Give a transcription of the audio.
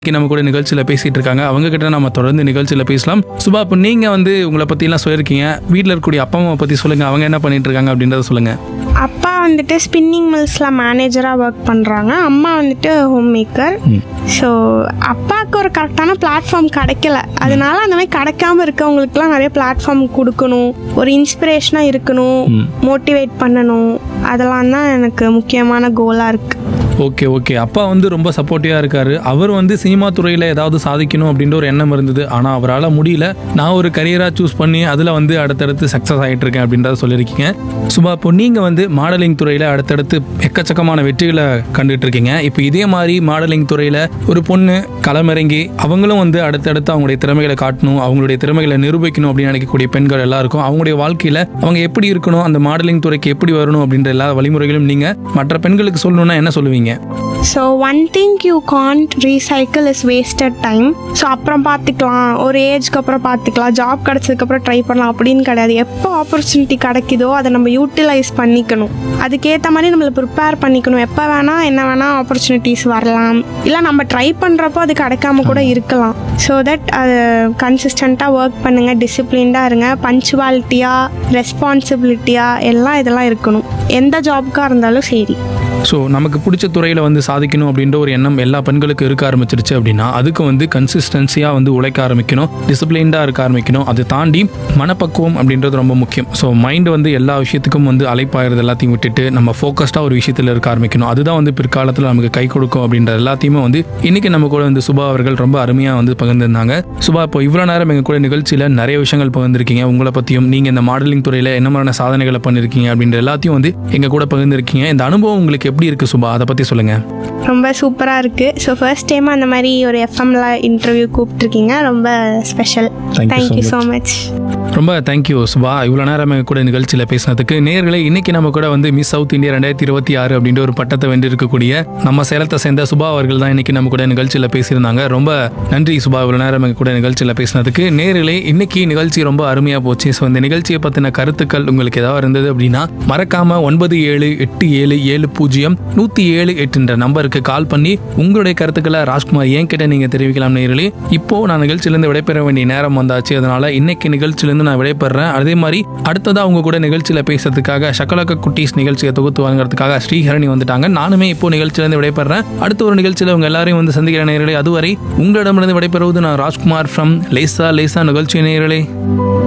இன்னைக்கு நம்ம கூட நிகழ்ச்சியில் பேசிட்டு இருக்காங்க அவங்க கிட்ட நம்ம தொடர்ந்து நிகழ்ச்சியில் பேசலாம் சுபா இப்போ நீங்க வந்து உங்களை பத்திலாம் சொல்லியிருக்கீங்க வீட்டில் இருக்கக்கூடிய அப்பா அம்மா பத்தி சொல்லுங்க அவங்க என்ன பண்ணிட்டு இருக்காங்க அப்படின்றத சொல்லுங்க அப்பா வந்துட்டு ஸ்பின்னிங் மில்ஸில் மேனேஜராக ஒர்க் பண்ணுறாங்க அம்மா வந்துட்டு ஹோம் மேக்கர் ஸோ அப்பாவுக்கு ஒரு கரெக்டான பிளாட்ஃபார்ம் கிடைக்கல அதனால அந்த மாதிரி கிடைக்காம இருக்கவங்களுக்குலாம் நிறைய பிளாட்ஃபார்ம் கொடுக்கணும் ஒரு இன்ஸ்பிரேஷனாக இருக்கணும் மோட்டிவேட் பண்ணணும் அதெல்லாம் தான் எனக்கு முக்கியமான கோலாக இருக்குது ஓகே ஓகே அப்பா வந்து ரொம்ப சப்போர்ட்டிவாக இருக்காரு அவர் வந்து சினிமா துறையில் ஏதாவது சாதிக்கணும் அப்படின்ற ஒரு எண்ணம் இருந்தது ஆனால் அவரால் முடியல நான் ஒரு கரியராக சூஸ் பண்ணி அதில் வந்து அடுத்தடுத்து சக்ஸஸ் ஆகிட்டு இருக்கேன் அப்படின்றத சொல்லியிருக்கீங்க சுபா இப்போ நீங்கள் வந்து மாடலிங் துறையில் அடுத்தடுத்து எக்கச்சக்கமான வெற்றிகளை கண்டுட்டு இருக்கீங்க இப்போ இதே மாதிரி மாடலிங் துறையில் ஒரு பொண்ணு களமிறங்கி அவங்களும் வந்து அடுத்தடுத்து அவங்களுடைய திறமைகளை காட்டணும் அவங்களுடைய திறமைகளை நிரூபிக்கணும் அப்படின்னு நினைக்கக்கூடிய பெண்கள் எல்லாருக்கும் அவங்களுடைய வாழ்க்கையில் அவங்க எப்படி இருக்கணும் அந்த மாடலிங் துறைக்கு எப்படி வரணும் அப்படின்ற எல்லா வழிமுறைகளும் நீங்கள் மற்ற பெண்களுக்கு சொல்லணும்னா என்ன சொல்லுவீங்க so one thing you can't recycle is wasted time so அப்புறம் பார்த்துக்கலாம் ஒரு ஏஜ்க்கு அப்புறம் பார்த்துக்கலாம் ஜாப் கிடச்சதுக்கப்புறம் ட்ரை பண்ணலாம் அப்படின்னு கிடையாது எப்போ ஆப்பர்ச்சுனிட்டி கிடைக்குதோ அதை நம்ம யூட்டிலைஸ் பண்ணிக்கணும் அதுக்கேற்ற மாதிரி நம்மளை ப்ரிப்பேர் பண்ணிக்கணும் எப்போ வேணால் என்ன வேணால் ஆப்பர்ச்சுனிட்டிஸ் வரலாம் இல்லை நம்ம ட்ரை பண்ணுறப்போ அது கிடைக்காம கூட இருக்கலாம் ஸோ தட் அது கன்சிஸ்டண்ட்டாக ஒர்க் பண்ணுங்கள் டிசிப்ளின்டாக இருங்க பஞ்சுவாலிட்டியாக ரெஸ்பான்சிபிலிட்டியாக எல்லாம் இதெல்லாம் இருக்கணும் எந்த ஜாப்க்காக இருந்தாலும் சரி ஸோ நமக்கு பிடிச்ச துறையில் வந்து சாதிக்கணும் அப்படின்ற ஒரு எண்ணம் எல்லா பெண்களுக்கும் இருக்க ஆரம்பிச்சிருச்சு அப்படின்னா அதுக்கு வந்து கன்சிஸ்டன்சியாக வந்து உழைக்க ஆரம்பிக்கணும் டிசிப்ளின்டாக இருக்க ஆரம்பிக்கணும் அதை தாண்டி மனப்பக்குவம் அப்படின்றது ரொம்ப முக்கியம் ஸோ மைண்ட் வந்து எல்லா விஷயத்துக்கும் வந்து அலைப்பாயிறது எல்லாத்தையும் விட்டுட்டு நம்ம ஃபோக்கஸ்டாக ஒரு விஷயத்தில் இருக்க ஆரம்பிக்கணும் அதுதான் வந்து பிற்காலத்தில் நமக்கு கை கொடுக்கும் அப்படின்ற எல்லாத்தையுமே வந்து இன்னைக்கு நம்ம கூட வந்து சுபா அவர்கள் ரொம்ப அருமையாக வந்து பகிர்ந்திருந்தாங்க சுபா இப்போ இவ்வளோ நேரம் எங்கள் கூட நிகழ்ச்சியில் நிறைய விஷயங்கள் பகிர்ந்திருக்கீங்க உங்களை பற்றியும் நீங்கள் இந்த மாடலிங் துறையில் என்ன மாதிரியான சாதனைகளை பண்ணியிருக்கீங்க அப்படின்ற எல்லாத்தையும் வந்து எங்கள் கூட பகிர்ந்திருக்கீங்க இந்த அனுபவம் உங்களுக்கு எப்படி இருக்கு சுபா அதை பற்றி சொல்லுங்க ரொம்ப சூப்பராக இருக்குது ஸோ ஃபர்ஸ்ட் டைம் அந்த மாதிரி ஒரு எஃப்எம்ல இன்டர்வியூ கூப்பிட்ருக்கீங்க ரொம்ப special Thank you so thank you so much ரொம்ப தேங்க்யூ சுபா இவ்வளோ நேரம் எங்க கூட நிகழ்ச்சியில் பேசினதுக்கு நேர்களை இன்னைக்கு நம்ம கூட வந்து மிஸ் சவுத் இந்தியா ரெண்டாயிரத்தி இருபத்தி ஆறு அப்படின்ற ஒரு பட்டத்தை வென்றிருக்கக்கூடிய நம்ம சேலத்தை சேர்ந்த சுபா அவர்கள் தான் இன்னைக்கு நம்ம கூட நிகழ்ச்சியில் பேசியிருந்தாங்க ரொம்ப நன்றி சுபா இவ்வளோ நேரம் எங்க கூட நிகழ்ச்சியில் பேசினதுக்கு நேர்களே இன்னைக்கு நிகழ்ச்சி ரொம்ப அருமையாக போச்சு ஸோ இந்த நிகழ்ச்சியை பற்றின கருத்துக்கள் உங்களுக்கு ஏதாவது இருந்தது அப்படின்னா மறக்காம ஒன்பது ஏழு எட்டு ஏழு ஏழு பூஜ்ஜியம் நூற்றி ஏழு எட்டுன்ற நம்பருக்கு கால் பண்ணி உங்களுடைய கருத்துக்களை ராஜ்குமார் ஏன் கிட்ட நீங்கள் தெரிவிக்கலாம் நேர்களே இப்போ நான் நிகழ்ச்சியிலேருந்து விடைபெற வேண்டிய நேரம் வந்தாச்சு அதனால இன்னைக்கு நிகழ்ச்சியிலேருந்து நான் விடைபெறேன் அதே மாதிரி அடுத்ததா உங்க கூட நிகழ்ச்சியில் பேசுறதுக்காக சக்கலக்க குட்டீஸ் நிகழ்ச்சியை தொகுத்து வழங்குறதுக்காக ஸ்ரீஹரணி வந்துட்டாங்க நானுமே இப்போ நிகழ்ச்சியிலேருந்து விடைபெறேன் அடுத்த ஒரு நிகழ்ச்சியில் உங்க எல்லாரையும் வந்து சந்திக்கிற நேர்களே அதுவரை உங்களிடமிருந்து விடைபெறுவது நான் ராஜ்குமார் ஃப்ரம் லேசா லேசா நிகழ்ச்சி நேர்களே